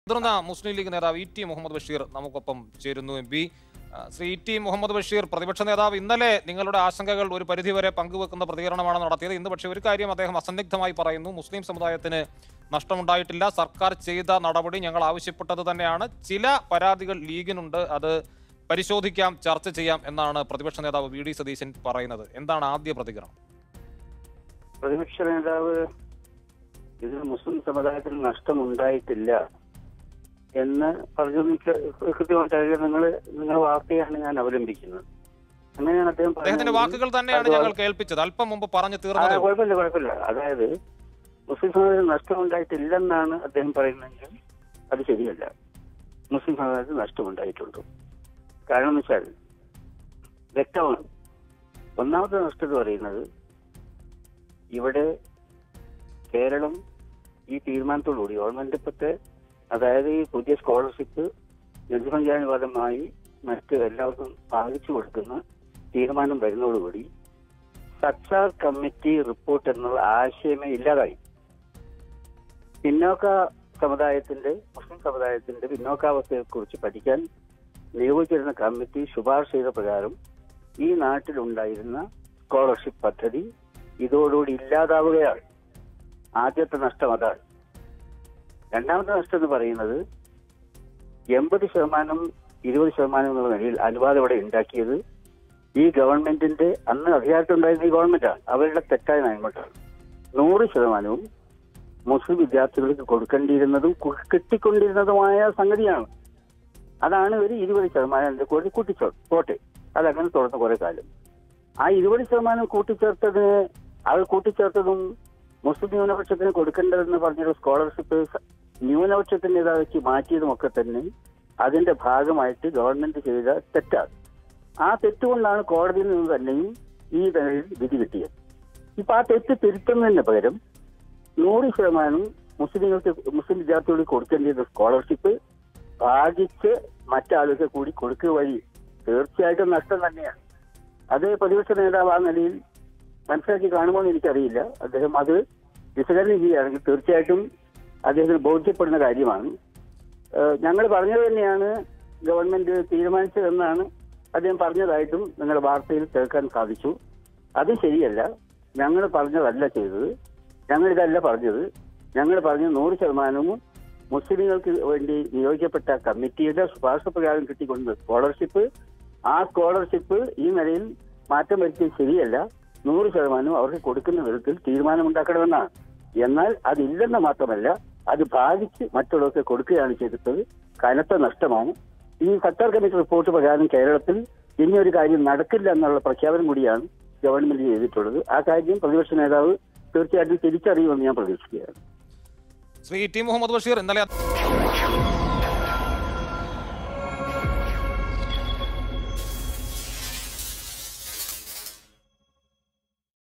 മുതിർന്ന മുസ്ലിം ലീഗ് നേതാവ് E T Muhammad Basheer നമുക്കൊപ്പം ചേരുന്നു എം പി ആ, ശ്രീ ഇ ടി മുഹമ്മദ് ബഷീർ പ്രതിപക്ഷ നേതാവ് ഇന്നലെ നിങ്ങളുടെ ആശങ്കകൾ ഒരു പരിധിവരെ പങ്കുവെക്കുന്ന പ്രതികരണമാണ് നടത്തിയത് ഇന്ന് പക്ഷേ ഒരു കാര്യം അദ്ദേഹം അസന്നിഗ്ധമായി പറയുന്നു മുസ്ലിം സമുദായത്തിന് നഷ്ടമുണ്ടായിട്ടില്ല സർക്കാർ ചെയ്ത നടപടി ഞങ്ങൾ ആവശ്യപ്പെട്ടത് തന്നെയാണ് ചില പരാതികൾ ലീഗിനുണ്ട് അത് പരിശോധിക്കാം ചർച്ച ചെയ്യാം എന്നാണ് പ്രതിപക്ഷ നേതാവ് വി ഡി സതീശൻ പറയുന്നത് എന്താണ് ആദ്യ പ്രതികരണം പ്രതിപക്ഷ നേതാവ് ഇതിൽ മുസ്ലിം സമുദായത്തിന് നഷ്ടമുണ്ടായിട്ടില്ല എന്ന് പറഞ്ഞു കൃത്യമായിട്ട് അറിയാം നിങ്ങൾ നിങ്ങളുടെ വാർത്തയാണ് ഞാൻ അവലംബിക്കുന്നത് അങ്ങനെയാണ് അദ്ദേഹം അദ്ദേഹത്തിന്റെ പറഞ്ഞതെങ്കിൽ വാക്കുകൾ തന്നെയാണ് അത് ഞങ്ങൾ കേൾപ്പിച്ചത് അല്പം മുമ്പ് പറഞ്ഞു ആ, തീർന്നത് കുഴപ്പമില്ല കുഴപ്പമില്ല അതായത് മുസ്ലിം സമുദായത്തിന് നഷ്ടമുണ്ടായിട്ടില്ലെന്നാണ് അദ്ദേഹം പറയുന്നതെങ്കിൽ അത് ശരിയല്ല മുസ്ലിം സമുദായത്തിന് നഷ്ടമുണ്ടായിട്ടുണ്ട് കാരണം എന്ന് വെച്ചാൽ വ്യക്തമാണ് ഒന്നാമത്തെ നഷ്ടം എന്ന് പറയുന്നത് ഇവിടെ കേരളം ഈ തീരുമാനത്തോടുകൂടി ഗവൺമെന്റ് ഇപ്പത്തെ അതായത് ഈ പുതിയ സ്കോളർഷിപ്പ് ജനസംഖ്യാനുപാതമായി മറ്റ് എല്ലാവർക്കും ബാധിച്ചു കൊടുക്കുന്ന തീരുമാനം വരുന്നതോടുകൂടി സച്ചാർ കമ്മിറ്റി റിപ്പോർട്ട് എന്നുള്ള ആശയമേ ഇല്ലാതായി പിന്നോക്ക സമുദായത്തിന്റെ മുസ്ലിം സമുദായത്തിന്റെ പിന്നോക്കാവസ്ഥയെ കുറിച്ച് പഠിക്കാൻ നിയോഗിച്ചിരുന്ന കമ്മിറ്റി ശുപാർശ ചെയ്ത പ്രകാരം ഈ നാട്ടിലുണ്ടായിരുന്ന സ്കോളർഷിപ്പ് പദ്ധതി ഇതോടുകൂടി ഇല്ലാതാവുകയാണ് ആദ്യത്തെ നഷ്ടം അതാണ് രണ്ടാമത്തെ നഷ്ടം എന്ന് പറയുന്നത് എൺപത് ശതമാനം ഇരുപത് ശതമാനം എന്നുള്ള നിലയിൽ അനുവാദം ഇവിടെ ഉണ്ടാക്കിയത് ഈ ഗവൺമെന്റിന്റെ അന്ന് അധികാരത്തിലുണ്ടായിരുന്ന ഈ ഗവൺമെന്റാണ് അവരുടെ തെറ്റായ നയങ്ങോട്ടാണ് നൂറ് ശതമാനവും മുസ്ലിം വിദ്യാർത്ഥികൾക്ക് കൊടുക്കേണ്ടിയിരുന്നതും കു- കിട്ടിക്കൊണ്ടിരുന്നതുമായ സംഗതിയാണ് അതാണ് ഒരു ഇരുപത് ശതമാനം കൂടി കൂട്ടിച്ചോ പോട്ടെ അതങ്ങനെ തുടർന്ന കുറെ കാലം ആ ഇരുപത് ശതമാനം കൂട്ടിച്ചേർത്തതിന് അത് കൂട്ടിച്ചേർത്തതും മുസ്ലിം ന്യൂനപക്ഷത്തിന് കൊടുക്കേണ്ടതെന്ന് പറഞ്ഞൊരു സ്കോളർഷിപ്പ് സ- ന്യൂനപക്ഷത്തിൻ്റെതാക്കി മാറ്റിയതും ഒക്കെ തന്നെ അതിന്റെ ഭാഗമായിട്ട് ഗവൺമെന്റ് ചെയ്ത തെറ്റാണ് ആ തെറ്റുകൊണ്ടാണ് കോടതിയിൽ നിന്ന് തന്നെയും ഈ നിലയിൽ വിധി കിട്ടിയത് ഇപ്പൊ ആ തെറ്റ് തിരുത്തുന്നതിന് പകരം നൂറ് ശതമാനം മുസ്ലിങ്ങൾക്ക് മുസ്ലിം വിദ്യാർത്ഥികൾക്ക് കൊടുക്കേണ്ടിയിരുന്ന സ്കോളർഷിപ്പ് ഭാഗിച്ച് മറ്റാളുകൾക്ക് കൂടി കൊടുക്കുക വഴി തീർച്ചയായിട്ടും നഷ്ടം തന്നെയാണ് അത് പ്രതിപക്ഷ നേതാവ് ആ നിലയിൽ മനസ്സിലാക്കി കാണുമോ എന്ന് എനിക്കറിയില്ല അദ്ദേഹം അത് വിശകലനം ചെയ്യുകയാണെങ്കിൽ തീർച്ചയായിട്ടും അദ്ദേഹത്തിന് ബോധ്യപ്പെടുന്ന കാര്യമാണ് ഞങ്ങൾ പറഞ്ഞത് തന്നെയാണ് ഗവൺമെന്റ് തീരുമാനിച്ചതെന്നാണ് അദ്ദേഹം പറഞ്ഞതായിട്ടും നിങ്ങളുടെ വാർത്തയിൽ കേൾക്കാൻ സാധിച്ചു അത് ശരിയല്ല ഞങ്ങൾ പറഞ്ഞതല്ല ചെയ്തത് ഞങ്ങൾ ഇതല്ല പറഞ്ഞത് ഞങ്ങൾ പറഞ്ഞ നൂറ് ശതമാനവും മുസ്ലിങ്ങൾക്ക് വേണ്ടി നിയോഗിക്കപ്പെട്ട കമ്മിറ്റിയുടെ ശുപാർശ പ്രകാരം കിട്ടിക്കൊണ്ട സ്കോളർഷിപ്പ് ആ സ്കോളർഷിപ്പ് ഈ നിലയിൽ മാറ്റം വരുത്തിയത് ശരിയല്ല നൂറ് ശതമാനം അവർക്ക് കൊടുക്കുന്ന വിധത്തിൽ തീരുമാനമുണ്ടാക്കണമെന്നാണ് എന്നാൽ അതില്ലെന്ന് മാത്രമല്ല അത് ബാധിച്ച് മറ്റുള്ളവർക്ക് കൊടുക്കുകയാണ് ചെയ്തിട്ടത് കനത്ത നഷ്ടമാണ് ഈ സർക്കാർ കമ്മിറ്റി റിപ്പോർട്ട് പ്രകാരം കേരളത്തിൽ ഇനി ഒരു കാര്യം നടക്കില്ല എന്നുള്ള പ്രഖ്യാപനം കൂടിയാണ് ഗവൺമെന്റ് ചെയ്തിട്ടുള്ളത് ആ കാര്യം പ്രതിപക്ഷ നേതാവ് തീർച്ചയായിട്ടും തിരിച്ചറിയുമെന്ന് ഞാൻ പ്രതീക്ഷിക്കുകയാണ് ശ്രീ ടി മുഹമ്മദ് ബഷീർ ഇന്നലെ